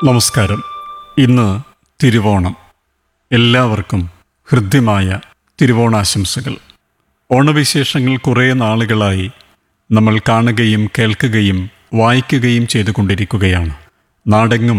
നമസ്കാരം ഇന്ന് തിരുവോണം എല്ലാവർക്കും ഹൃദ്യമായ തിരുവോണാശംസകൾ ഓണവിശേഷങ്ങൾ കുറേ നാളുകളായി നമ്മൾ കാണുകയും കേൾക്കുകയും വായിക്കുകയും ചെയ്തുകൊണ്ടിരിക്കുകയാണ് നാടെങ്ങും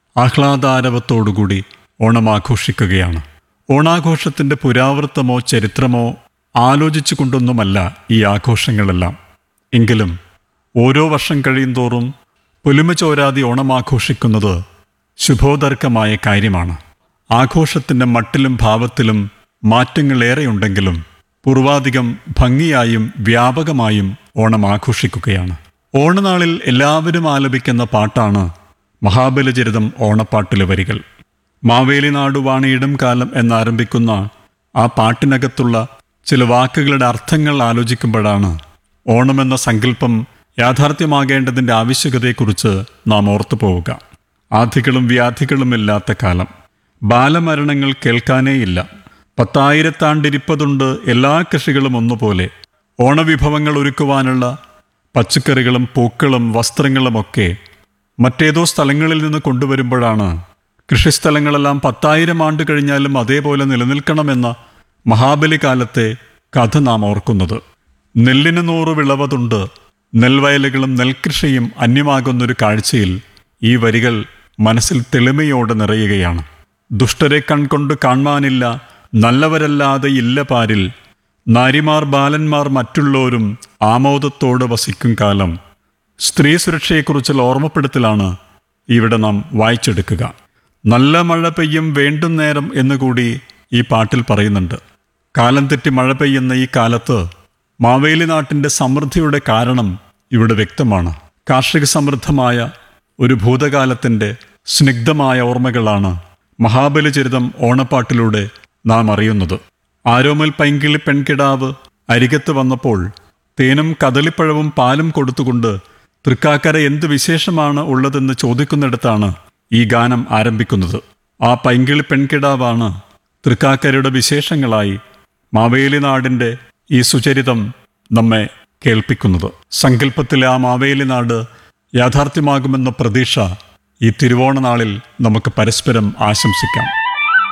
ആഹ്ലാദാരവത്തോടുകൂടി ഓണം ആഘോഷിക്കുകയാണ് ഓണാഘോഷത്തിൻ്റെ പുരാവൃത്തമോ ചരിത്രമോ ആലോചിച്ചു കൊണ്ടൊന്നുമല്ല ഈ ആഘോഷങ്ങളെല്ലാം എങ്കിലും ഓരോ വർഷം കഴിയുന്തോറും പുലിമ ചോരാതി ഓണം ആഘോഷിക്കുന്നത് ശുഭോദർക്കമായ കാര്യമാണ് ആഘോഷത്തിൻ്റെ മട്ടിലും ഭാവത്തിലും മാറ്റങ്ങളേറെയുണ്ടെങ്കിലും പൂർവാധികം ഭംഗിയായും വ്യാപകമായും ഓണം ആഘോഷിക്കുകയാണ് ഓണനാളിൽ എല്ലാവരും ആലപിക്കുന്ന പാട്ടാണ് മഹാബലിചരിതം ഓണപ്പാട്ടിലെ വരികൾ മാവേലി നാടു വാണിയിടും കാലം എന്നാരംഭിക്കുന്ന ആ പാട്ടിനകത്തുള്ള ചില വാക്കുകളുടെ അർത്ഥങ്ങൾ ആലോചിക്കുമ്പോഴാണ് ഓണമെന്ന സങ്കല്പം യാഥാർത്ഥ്യമാകേണ്ടതിൻ്റെ ആവശ്യകതയെക്കുറിച്ച് നാം ഓർത്തു പോവുക ആധികളും വ്യാധികളുമില്ലാത്ത കാലം ബാലമരണങ്ങൾ കേൾക്കാനേയില്ല പത്തായിരത്താണ്ടിരിപ്പതുണ്ട് എല്ലാ കൃഷികളും ഒന്നുപോലെ ഓണവിഭവങ്ങൾ ഒരുക്കുവാനുള്ള പച്ചക്കറികളും പൂക്കളും വസ്ത്രങ്ങളുമൊക്കെ മറ്റേതോ സ്ഥലങ്ങളിൽ നിന്ന് കൊണ്ടുവരുമ്പോഴാണ് കൃഷിസ്ഥലങ്ങളെല്ലാം പത്തായിരം ആണ്ട് കഴിഞ്ഞാലും അതേപോലെ നിലനിൽക്കണമെന്ന മഹാബലി കാലത്തെ കഥ നാം ഓർക്കുന്നത് നെല്ലിന് നൂറ് വിളവതുണ്ട് നെൽവയലുകളും നെൽകൃഷിയും അന്യമാകുന്നൊരു കാഴ്ചയിൽ ഈ വരികൾ മനസ്സിൽ തെളിമയോടെ നിറയുകയാണ് ദുഷ്ടരെ കൺകൊണ്ട് കാണാനില്ല നല്ലവരല്ലാതെ ഇല്ല പാരിൽ നാരിമാർ ബാലന്മാർ മറ്റുള്ളവരും ആമോദത്തോടെ വസിക്കും കാലം സ്ത്രീ സുരക്ഷയെക്കുറിച്ചുള്ള ഓർമ്മപ്പെടുത്തലാണ് ഇവിടെ നാം വായിച്ചെടുക്കുക നല്ല മഴ പെയ്യും വേണ്ടും നേരം എന്നുകൂടി ഈ പാട്ടിൽ പറയുന്നുണ്ട് കാലം തെറ്റി മഴ പെയ്യുന്ന ഈ കാലത്ത് മാവേലി നാട്ടിൻ്റെ സമൃദ്ധിയുടെ കാരണം ഇവിടെ വ്യക്തമാണ് കാർഷിക സമൃദ്ധമായ ഒരു ഭൂതകാലത്തിൻ്റെ സ്നിഗ്ധമായ ഓർമ്മകളാണ് മഹാബലിചരിതം ഓണപ്പാട്ടിലൂടെ നാം അറിയുന്നത് ആരോമൽ പൈങ്കിളി പെൺകിടാവ് അരികത്ത് വന്നപ്പോൾ തേനും കദളിപ്പഴവും പാലും കൊടുത്തുകൊണ്ട് തൃക്കാക്കര എന്ത് വിശേഷമാണ് ഉള്ളതെന്ന് ചോദിക്കുന്നിടത്താണ് ഈ ഗാനം ആരംഭിക്കുന്നത് ആ പൈങ്കിളി പെൺകിടാവാണ് തൃക്കാക്കരയുടെ വിശേഷങ്ങളായി മാവേലി നാടിൻ്റെ ഈ സുചരിതം നമ്മെ കേൾപ്പിക്കുന്നത് സങ്കല്പത്തിലെ ആ മാവേലി നാട് യാഥാർത്ഥ്യമാകുമെന്ന പ്രതീക്ഷ ഈ തിരുവോണ നാളിൽ നമുക്ക് പരസ്പരം ആശംസിക്കാം